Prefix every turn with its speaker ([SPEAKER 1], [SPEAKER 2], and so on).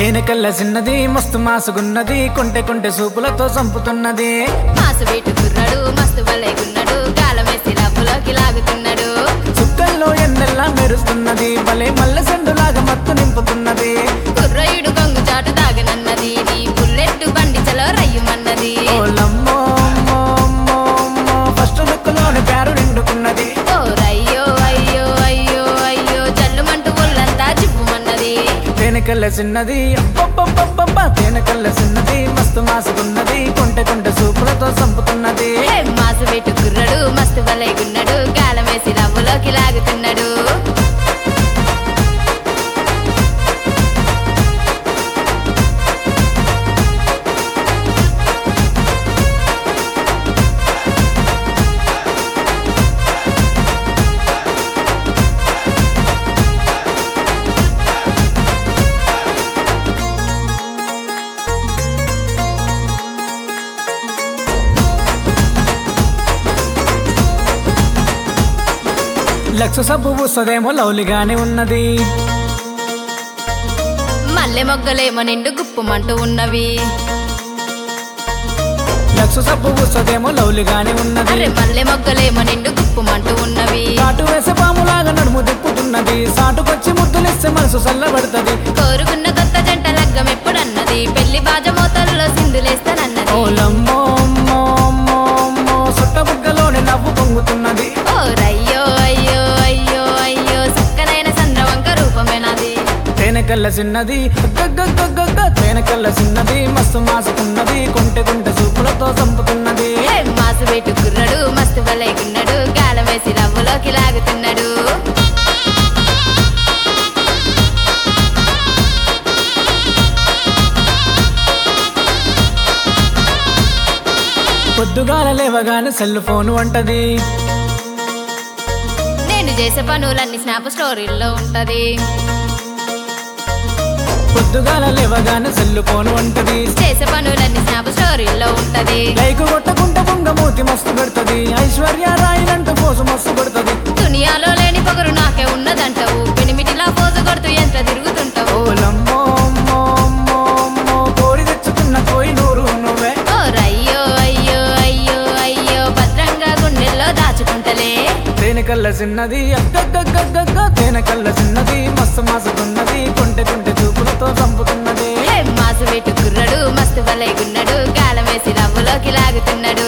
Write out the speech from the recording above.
[SPEAKER 1] తేనె కల్ల చిన్నది మస్తు మాసుగున్నది కొంటె కొంటె సూపులతో చంపుతున్నది
[SPEAKER 2] మాసు వీటు కుర్రాడు మస్తు బలేగున్నాడు గాలమేసి రబ్బులోకి లాగుతున్నాడు
[SPEAKER 1] చుక్కల్లో ఎన్నెల్లా మెరుస్తున్నది భలే మల్లె సెండులాగా మత్తు నింపుతున్నది
[SPEAKER 2] కుర్రయుడు కొంగు చాటు తాగనన్నది నీ బుల్లెట్ బండి చలో రయ్యమన్నది
[SPEAKER 1] ఓలమ్మో అమ్మో, అమ్మో, అమ్మో, ఫస్ట్ లుక్లోని పేరు నిండుకున్నది
[SPEAKER 2] ఓ రయ్యో అయ్యో అయ్యో అయ్యో జల్లుమంటూ ఒళ్ళంతా జివ్వుమన్నది
[SPEAKER 1] తేనె కల్ల చిన్నది అబ్బబ్బబ్బబ్బబ్బ, తేనె కల్ల చిన్నది మస్తు మాసుకున్నది కొంటె కొంటె సూపులతో చంపుతున్నది
[SPEAKER 2] హే, మాసు వీటు కుర్రాడు మస్తు బలేగున్నాడు గాలమేసి రవ్వులోకి లాగుతున్నాడు
[SPEAKER 1] లక్ష సబ్బు పూసదేమో లౌలిగానే ఉన్నది
[SPEAKER 2] మల్లె మొగ్గలేమో నిండు గుప్పుమంటూ ఉన్నవి
[SPEAKER 1] లక్ష సబ్బు పూసదేమో లౌలిగానే ఉన్నది
[SPEAKER 2] అరే మల్లె మొగ్గలేమో నిండు గుప్పుమంటూ ఉన్నవి
[SPEAKER 1] కాటు వేసే పాములాగా నడుము తిప్పుతున్నది సాటుకొచ్చి ముద్దులిస్తే మనసు చల్లబడుతుంది
[SPEAKER 2] కోరుకున్న కొత్త జంట లగ్గం ఎప్పుడన్నది పెళ్లి బాజమోతల్లో సింధులేస్తానన్నది
[SPEAKER 1] ఓలమ్మో అమ్మో, అమ్మో, అమ్మో, సుట్ట బుగ్గలోని నవ్వు పొంగుతున్నది
[SPEAKER 2] ఓ రయ్యో అయ్యో అయ్యో అయ్యో చక్కనైన చంద్రవంక రూపమేనాది
[SPEAKER 1] తేనె కల్ల చిన్నది గగ్గగ్గగ్గగ్గ, తేనె కల్ల చిన్నది మస్తు మాసుకున్నది కొంటె కొంటె సూపులతో చంపుతున్నది
[SPEAKER 2] హే, మాసు పెట్టు కుర్రడు మస్తు బలైకున్నాడు గాలమేసి రవ్వులోకి లాగుతున్నాడు
[SPEAKER 1] పొద్దుగాల లేవగానే సెల్ ఫోన్ వంటది
[SPEAKER 2] నేను చేసే పనులన్నీ స్నాప్ స్టోరీల్లో ఉంటది
[SPEAKER 1] పొద్దుగాల లేవగానే సెల్ ఫోన్ వంటది
[SPEAKER 2] చేసే పనులన్నీ స్నాప్ స్టోరీల్లో ఉంటది
[SPEAKER 1] లైక్ కొట్టకుంటే బొంగ మూతి మస్తు పెడుతుంది ఐశ్వర్య రాయిలంటూ పోసు మస్తు పెడుతుంది
[SPEAKER 2] దునియాలో లేని పొగరు నాకే ఉన్నదంటావు పెనిమిటిలా పోజు కొడుతూ ఎంత తిరుగుతుంటావు
[SPEAKER 1] ఓలమ్మో అమ్మో, అమ్మో, అమ్మో, కోడి తెచ్చుకున్న కోయి నూరు నువ్వే
[SPEAKER 2] ఓ రయ్యో అయ్యో అయ్యో అయ్యో భద్రంగా గుండెల్లో దాచుకుంటలే
[SPEAKER 1] తేనె కల్ల చిన్నది అగ్గగ్గగ్గగ్గ తేనె కల్ల చిన్నది మస్తు మాసుకున్నది కొంటె కొంటె చూపులతో చంపుతున్నది
[SPEAKER 2] హే, మాసు పెట్టు కుర్రడు మస్తు బలైగున్నాడు గాలమేసి రవ్వులోకి లాగుతున్నాడు